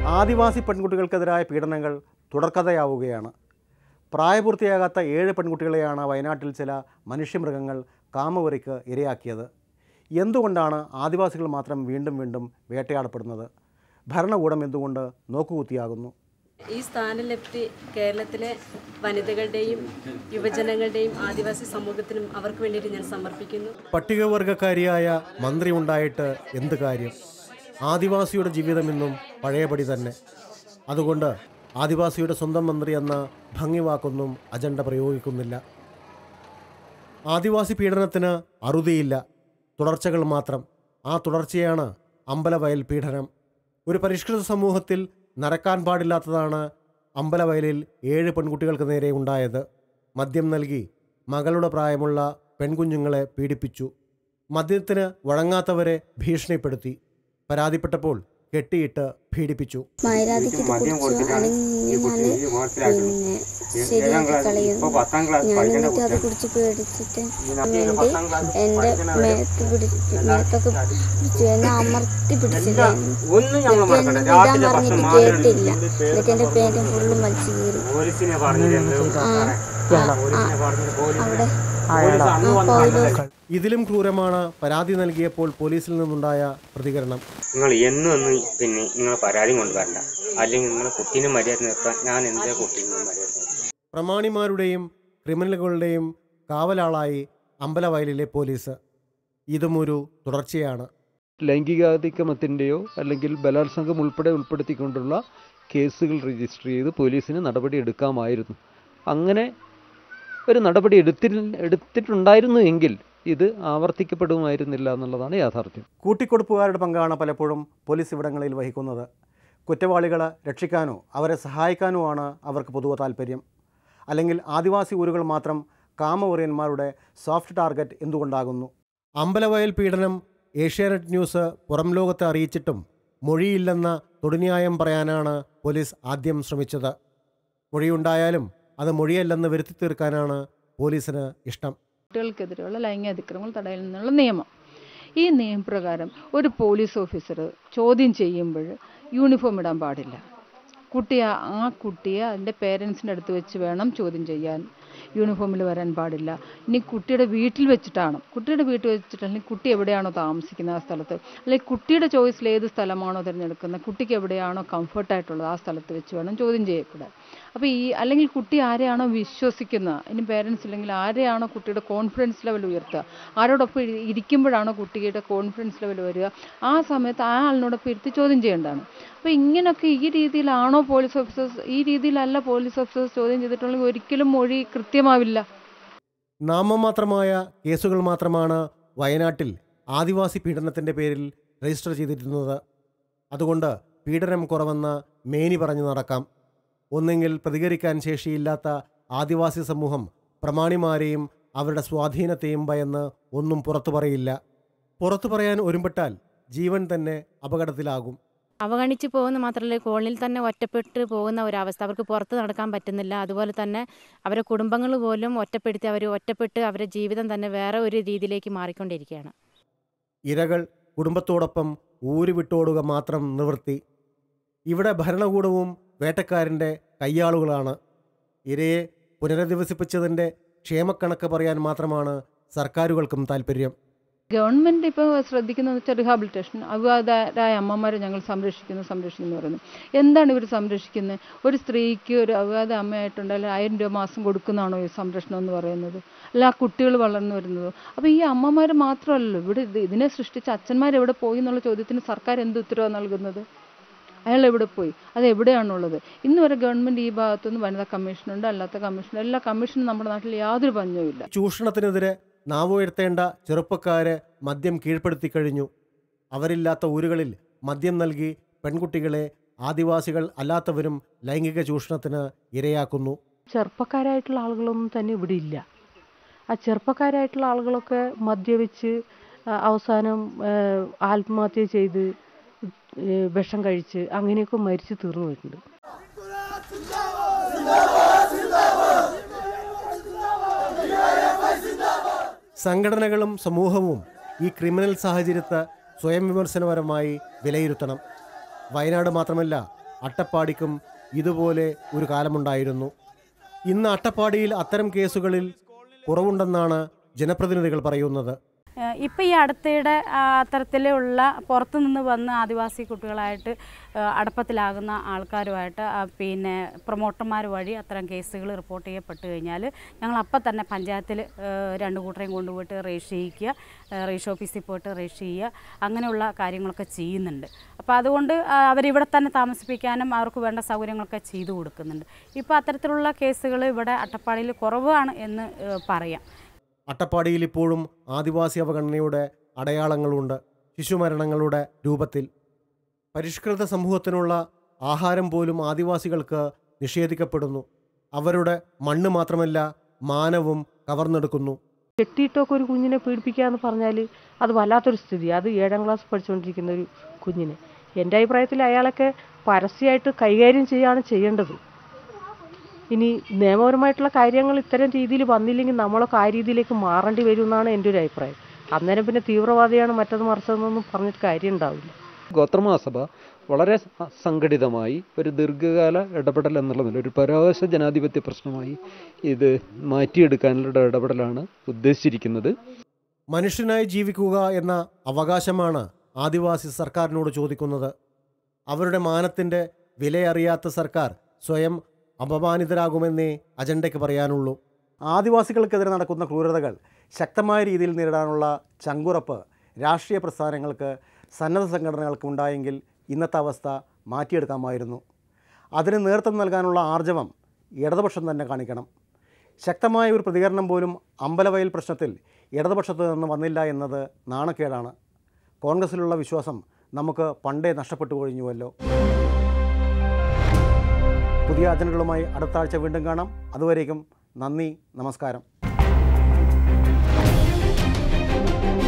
ആദിവാസി പെൺകുട്ടികൾക്കെതിരായ പീഡനങ്ങൾ തുടർക്കഥയാവുകയാണ് പ്രായപൂർത്തിയാകാത്ത ഏഴ് പെൺകുട്ടികളെയാണ് വയനാട്ടിൽ ചില മനുഷ്യമൃഗങ്ങൾ കാമവെറിക്ക് ഇരയാക്കിയത് എന്തുകൊണ്ടാണ് ആദിവാസികൾ മാത്രം വീണ്ടും വീണ്ടും വേട്ടയാടപ്പെടുന്നത് ഭരണകൂടം എന്തുകൊണ്ട് നോക്കുകുത്തിയാകുന്നു ഈ സ്ഥാനലബ്ധി കേരളത്തിലെ വനിതകളുടെയും യുവജനങ്ങളുടെയും ആദിവാസി സമൂഹത്തിനും അവർക്ക് വേണ്ടിയിട്ട് ഞാൻ സമർപ്പിക്കുന്നു പട്ടികവർഗക്കാരിയായ മന്ത്രി ഉണ്ടായിട്ട് എന്ത് കാര്യം ആദിവാസിയുടെ ജീവിതമെന്നും പഴയപടി തന്നെ അതുകൊണ്ട് ആദിവാസിയുടെ സ്വന്തം മന്ത്രി എന്ന ഭംഗിവാക്കൊന്നും അജണ്ട പ്രയോഗിക്കുന്നില്ല ആദിവാസി പീഡനത്തിന് അറുതിയില്ല തുടർച്ചകൾ മാത്രം ആ തുടർച്ചയാണ് അമ്പലവയൽ പീഡനം ഒരു പരിഷ്കൃത സമൂഹത്തിൽ നടക്കാൻ പാടില്ലാത്തതാണ് അമ്പലവയലിൽ ഏഴ് പെൺകുട്ടികൾക്ക് നേരെ ഉണ്ടായത് മദ്യം നൽകി മകളുടെ പ്രായമുള്ള പെൺകുഞ്ഞുങ്ങളെ പീഡിപ്പിച്ചു മദ്യത്തിന് വഴങ്ങാത്തവരെ ഭീഷണിപ്പെടുത്തി പരാതിപ്പെട്ടപ്പോൾ കെട്ടിയിട്ട് പീഡിപ്പിച്ചു മൈരാതിക്ക് ഇത് കുടിച്ചു അല്ലെങ്കിൽ ഞാൻ പിന്നെ ശരിയാക്കി കളയും ഞാൻ എന്നിട്ട് അത് കുടിച്ച് പേടിച്ചിട്ട് വേണ്ടി എൻ്റെ മേത്ത് പിടിച്ചു മേത്തൊക്കെ പിടിച്ചു എന്നെ അമർത്തി പിടിച്ചില്ല ഒന്നും ഞങ്ങൾ എന്നിട്ട് മറക്കണ്ട എന്നെ രാത്രി വിടാൻ ഭക്ഷണം പറഞ്ഞിട്ട് മാറി കേട്ടില്ല എന്നിട്ട് എൻ്റെ പേരും ഫുള്ളും വലിച്ചു കീറി പോലീസിനെ പറഞ്ഞിട്ടുണ്ട് ആ പോലീസിനെ പറഞ്ഞിട്ട് പോലീസ് അവിടെ പോലീസ് അന്ന് ആ വന്ന് പൗലോസ് ഇതിലും ക്രൂരമാണ് പരാതി നൽകിയപ്പോൾ പോലീസിൽ നിന്നുണ്ടായ പ്രതികരണം നിങ്ങൾ എന്നും ഒന്ന് പിന്നെ നിങ്ങൾ പരാതി കൊണ്ടുവരണ്ട അല്ലെങ്കിൽ നിങ്ങളെ കുട്ടീനെ മര്യാദ നിർത്താൻ ഞാൻ എന്തേ കുട്ടീനെ മര്യാദ നിർത്താൻ പ്രമാണിമാരുടെയും ക്രിമിനലുകളുടെയും കാവലാളായി അമ്പലവയലിലെ പോലീസ് ഇതും ഒരു തുടർച്ചയാണ് ലൈംഗികാതിക്രമത്തിൻ്റെയോ അല്ലെങ്കിൽ ബലാത്സംഗം ഉൾപ്പെടെ ഉൾപ്പെടുത്തിക്കൊണ്ടുള്ള കേസുകൾ രജിസ്റ്റർ ചെയ്ത് പോലീസിന് നടപടി എടുക്കാമായിരുന്നു അങ്ങനെ ഒരു നടപടി എടുത്തി എടുത്തിട്ടുണ്ടായിരുന്നു എങ്കിൽ ഇത് ആവർത്തിക്കപ്പെടുമായിരുന്നില്ല എന്നുള്ളതാണ് യാഥാർത്ഥ്യം കൂട്ടിക്കൊടുപ്പുകാരുടെ പങ്കാണ് പലപ്പോഴും പോലീസ് ഇവിടങ്ങളിൽ വഹിക്കുന്നത് കുറ്റവാളികളെ രക്ഷിക്കാനോ അവരെ സഹായിക്കാനോ ആണ് അവർക്ക് പൊതുവെ താല്പര്യം അല്ലെങ്കിൽ ആദിവാസി ഊരുകൾ മാത്രം കാമവെറിയന്മാരുടെ സോഫ്റ്റ് ടാർഗറ്റ് എന്തുകൊണ്ടാകുന്നു അമ്പലവയൽ പീഡനം ഏഷ്യാനെറ്റ് ന്യൂസ് പുറം ലോകത്തെ അറിയിച്ചിട്ടും മൊഴിയില്ലെന്ന തൊടുന്യായം പറയാനാണ് പോലീസ് ആദ്യം ശ്രമിച്ചത് മൊഴിയുണ്ടായാലും അത് മൊഴിയല്ലെന്ന് വരുത്തി തീർക്കാനാണ് പോലീസിന് ഇഷ്ടം കുട്ടികൾക്കെതിരെയുള്ള ലൈംഗിക അതിക്രമങ്ങൾ തടയുന്നതിനുള്ള നിയമം ഈ നിയമപ്രകാരം ഒരു പോലീസ് ഓഫീസർ ചോദ്യം ചെയ്യുമ്പോൾ യൂണിഫോം ഇടാൻ പാടില്ല കുട്ടിയെ ആ കുട്ടിയെ അതിൻ്റെ പേരൻസിൻ്റെ അടുത്ത് വെച്ച് വേണം ചോദ്യം ചെയ്യാൻ യൂണിഫോമിൽ വരാൻ പാടില്ല ഇനി കുട്ടിയുടെ വീട്ടിൽ വെച്ചിട്ടാണ് കുട്ടിയുടെ വീട്ടിൽ വെച്ചിട്ടാണെങ്കിൽ കുട്ടി എവിടെയാണോ താമസിക്കുന്നത് ആ സ്ഥലത്ത് അല്ലെങ്കിൽ കുട്ടിയുടെ ചോയ്സിൽ ഏത് സ്ഥലമാണോ തിരഞ്ഞെടുക്കുന്നത് കുട്ടിക്ക് എവിടെയാണോ കംഫർട്ടായിട്ടുള്ളത് ആ സ്ഥലത്ത് വെച്ച് വേണം ചോദ്യം ചെയ്യപ്പെടാൻ അപ്പോൾ ഈ അല്ലെങ്കിൽ കുട്ടി ആരെയാണോ വിശ്വസിക്കുന്നത് ഇനി പേരൻസ് ഇല്ലെങ്കിൽ ആരെയാണോ കുട്ടിയുടെ കോൺഫിഡൻസ് ലെവൽ ഉയർത്തുക ആരോടൊപ്പം ഇരി- ഇരിക്കുമ്പോഴാണോ കുട്ടിയുടെ കോൺഫിഡൻസ് ലെവൽ വരിക ആ സമയത്ത് ആ ആളിനോടൊപ്പം ഇരുത്തി ചോദ്യം ചെയ്യേണ്ടതാണ് അപ്പോൾ ഇങ്ങനെയൊക്കെ ഈ രീതിയിലാണോ പോലീസ് ഓഫീസേഴ്സ് ഈ രീതിയിലല്ല പോലീസ് ഓഫീസേഴ്സ് ചോദ്യം ചെയ്തിട്ടുണ്ടെങ്കിൽ ഒരിക്കലും മൊഴി കൃത്യമാവില്ല നാമമാത്രമായ കേസുകൾ മാത്രമാണ് വയനാട്ടിൽ ആദിവാസി പീഡനത്തിൻ്റെ പേരിൽ രജിസ്റ്റർ ചെയ്തിരുന്നത് അതുകൊണ്ട് പീഡനം കുറവെന്ന് മേനി പറഞ്ഞു നടക്കാം ഒന്നെങ്കിൽ പ്രതികരിക്കാൻ ശേഷിയില്ലാത്ത ആദിവാസി സമൂഹം പ്രമാണിമാരെയും അവരുടെ സ്വാധീനത്തെയും ഭയന്ന് ഒന്നും പുറത്തു പറയില്ല പുറത്തു പറയാൻ ഒരുമ്പെട്ടാൽ ജീവൻ തന്നെ അപകടത്തിലാകും അവഗണിച്ച് പോകുന്ന മാത്രമല്ല കോളനിയിൽ തന്നെ ഒറ്റപ്പെട്ട് പോകുന്ന ഒരവസ്ഥ അവർക്ക് പുറത്ത് നടക്കാൻ പറ്റുന്നില്ല അതുപോലെ തന്നെ അവരെ കുടുംബങ്ങൾ പോലും ഒറ്റപ്പെടുത്തി അവർ ഒറ്റപ്പെട്ട് അവരുടെ ജീവിതം തന്നെ വേറെ ഒരു രീതിയിലേക്ക് മാറിക്കൊണ്ടിരിക്കുകയാണ് ഇരകൾ കുടുംബത്തോടൊപ്പം ഊരു വിട്ടോടുക മാത്രം നിവൃത്തി ഇവിടെ ഭരണകൂടവും വേട്ടക്കാരൻ്റെ കയ്യാളുകളാണ് ഇരയെ പുനരധിവസിപ്പിച്ചതിൻ്റെ ക്ഷേമക്കണക്ക് പറയാൻ മാത്രമാണ് സർക്കാരുകൾക്കും താൽപ്പര്യം ഗവൺമെൻറ് ഇപ്പോൾ ശ്രദ്ധിക്കുന്നത് വെച്ചാൽ റിഹാബിലിറ്റേഷൻ അവിവാഹിതരായ അമ്മമാരെ ഞങ്ങൾ സംരക്ഷിക്കുന്നു സംരക്ഷിക്കുന്നു പറയുന്നു എന്താണ് ഇവർ സംരക്ഷിക്കുന്നത് ഒരു സ്ത്രീക്ക് ഒരു അവിവാഹിത അമ്മയായിട്ടുണ്ടെങ്കിൽ ആയിരം രൂപ മാസം കൊടുക്കുന്നതാണോ ഈ സംരക്ഷണം എന്ന് പറയുന്നത് അല്ല ആ കുട്ടികൾ വളർന്നു വരുന്നത് അപ്പോൾ ഈ അമ്മമാർ മാത്രമല്ലല്ലോ ഇവിടെ ഇത് ഇതിനെ സൃഷ്ടിച്ച അച്ഛന്മാർ എവിടെ പോയി എന്നുള്ള ചോദ്യത്തിന് സർക്കാർ എന്ത് ഉത്തരവാണ് നൽകുന്നത് അയാൾ എവിടെ പോയി അത് എവിടെയാണുള്ളത് ഇന്ന് വരെ ഗവൺമെൻറ് ഈ ഭാഗത്തുനിന്ന് വനിതാ കമ്മീഷനുണ്ട് അല്ലാത്ത കമ്മീഷൻ എല്ലാ കമ്മീഷനും നമ്മുടെ നാട്ടിൽ യാതൊരു പഞ്ഞവും ഇല്ല ചൂഷണത്തിനെതിരെ നാവുയർത്തേണ്ട ചെറുപ്പക്കാരെ മദ്യം കീഴ്പ്പെടുത്തി കഴിഞ്ഞു അവരില്ലാത്ത ഊരുകളിൽ മദ്യം നൽകി പെൺകുട്ടികളെ ആദിവാസികൾ അല്ലാത്തവരും ലൈംഗിക ചൂഷണത്തിന് ഇരയാക്കുന്നു ചെറുപ്പക്കാരായിട്ടുള്ള ആളുകളൊന്നും തന്നെ ഇവിടെ ഇല്ല ആ ചെറുപ്പക്കാരായിട്ടുള്ള ആളുകളൊക്കെ മദ്യപിച്ച് ആ, അവസാനം ആ, ആത്മഹത്യ ചെയ്ത് ഏ, വിഷം കഴിച്ച് അങ്ങനെയൊക്കെ മരിച്ചു തീർന്നു പോയിട്ടുണ്ട് സംഘടനകളും സമൂഹവും ഈ ക്രിമിനൽ സാഹചര്യത്തെ സ്വയം വിമർശനപരമായി വിലയിരുത്തണം വയനാട് മാത്രമല്ല അട്ടപ്പാടിക്കും ഇതുപോലെ ഒരു കാലമുണ്ടായിരുന്നു ഇന്ന് അട്ടപ്പാടിയിൽ അത്തരം കേസുകളിൽ കുറവുണ്ടെന്നാണ് ജനപ്രതിനിധികൾ പറയുന്നത് ഇപ്പം ഈ അടുത്തിടെ ആ, അത്തരത്തിലുള്ള പുറത്തു നിന്ന് വന്ന് ആദിവാസി കുട്ടികളായിട്ട് ആ, അടപ്പത്തിലാകുന്ന ആൾക്കാരുമായിട്ട് ആ, പിന്നെ പ്രൊമോട്ടർമാർ വഴി അത്തരം കേസുകൾ റിപ്പോർട്ട് ചെയ്യപ്പെട്ട് കഴിഞ്ഞാൽ ഞങ്ങൾ അപ്പം തന്നെ പഞ്ചായത്തിൽ രണ്ട് കൂട്ടരെയും കൊണ്ടുപോയിട്ട് രജിസ്റ്റർ ചെയ്യിക്കുക ആ, രജിസ്റ്റർ ഓഫീസിൽ പോയിട്ട് രജിസ്റ്റർ ചെയ്യുക അങ്ങനെയുള്ള കാര്യങ്ങളൊക്കെ ചെയ്യുന്നുണ്ട് അപ്പോൾ അതുകൊണ്ട് ആ, അവരിവിടെ തന്നെ താമസിപ്പിക്കാനും അവർക്ക് വേണ്ട സൗകര്യങ്ങളൊക്കെ ചെയ്തു കൊടുക്കുന്നുണ്ട് ഇപ്പോൾ അത്തരത്തിലുള്ള കേസുകൾ ഇവിടെ അട്ടപ്പാടിയിൽ കുറവാണ് എന്ന് ആ, പറയാം അട്ടപ്പാടിയിൽ ഇപ്പോഴും ആദിവാസി അവഗണനയുടെ അടയാളങ്ങളുണ്ട് ശിശുമരണങ്ങളുടെ രൂപത്തിൽ പരിഷ്കൃത സമൂഹത്തിനുള്ള ആഹാരം പോലും ആദിവാസികൾക്ക് നിഷേധിക്കപ്പെടുന്നു അവരുടെ മണ്ണ് മാത്രമല്ല മാനവും കവർന്നെടുക്കുന്നു കെട്ടിയിട്ടൊക്കെ ഒരു കുഞ്ഞിനെ പീഡിപ്പിക്കുക എന്ന് പറഞ്ഞാൽ അത് വല്ലാത്തൊരു സ്ഥിതി അത് ഏഴാം ക്ലാസ് പഠിച്ചുകൊണ്ടിരിക്കുന്ന ഒരു കുഞ്ഞിനെ എൻ്റെ അഭിപ്രായത്തിൽ അയാളൊക്കെ പരസ്യമായിട്ട് കൈകാര്യം ചെയ്യുകയാണ് ചെയ്യേണ്ടത് ഇനി നിയമപരമായിട്ടുള്ള കാര്യങ്ങൾ ഇത്തരം രീതിയിൽ വന്നില്ലെങ്കിൽ നമ്മളൊക്കെ ആ രീതിയിലേക്ക് മാറേണ്ടി വരും എന്നാണ് എൻ്റെ ഒരു അഭിപ്രായം അന്നേരം പിന്നെ തീവ്രവാദിയാണ് മറ്റത് മറിച്ചതെന്നൊന്നും പറഞ്ഞിട്ട് കാര്യം ഉണ്ടാവില്ല ഗോത്രമഹാസഭ വളരെ സ- സംഘടിതമായി ഒരു ദീർഘകാല ഇടപെടൽ എന്നുള്ള നില ഒരു പരാവശ ജനാധിപത്യ പ്രശ്നമായി ഇത് മാറ്റിയെടുക്കാനുള്ള ഇടപെടലാണ് ഉദ്ദേശിച്ചിരിക്കുന്നത് മനുഷ്യനായി ജീവിക്കുക എന്ന അവകാശമാണ് ആദിവാസി സർക്കാരിനോട് ചോദിക്കുന്നത് അവരുടെ മാനത്തിൻ്റെ വിലയറിയാത്ത സർക്കാർ സ്വയം അപമാനിതരാകുമെന്നേ അജണ്ടയ്ക്ക് പറയാനുള്ളൂ ആദിവാസികൾക്കെതിരെ നടക്കുന്ന ക്രൂരതകൾ ശക്തമായ രീതിയിൽ നേരിടാനുള്ള ചങ്കുറപ്പ് രാഷ്ട്രീയ പ്രസ്ഥാനങ്ങൾക്ക് സന്നദ്ധ സംഘടനകൾക്ക് ഉണ്ടായെങ്കിൽ ഇന്നത്തെ അവസ്ഥ മാറ്റിയെടുക്കാമായിരുന്നു അതിന് നേതൃത്വം നൽകാനുള്ള ആർജവം ഇടതുപക്ഷം തന്നെ കാണിക്കണം ശക്തമായ ഒരു പ്രതികരണം പോലും അമ്പലവയൽ പ്രശ്നത്തിൽ ഇടതുപക്ഷത്ത് നിന്ന് വന്നില്ല എന്നത് നാണക്കേടാണ് കോൺഗ്രസിലുള്ള വിശ്വാസം നമുക്ക് പണ്ടേ നഷ്ടപ്പെട്ടു കഴിഞ്ഞുവല്ലോ പുതിയ അജണ്ടകളുമായി അടുത്ത ആഴ്ച വീണ്ടും കാണാം അതുവരേക്കും നന്ദി നമസ്കാരം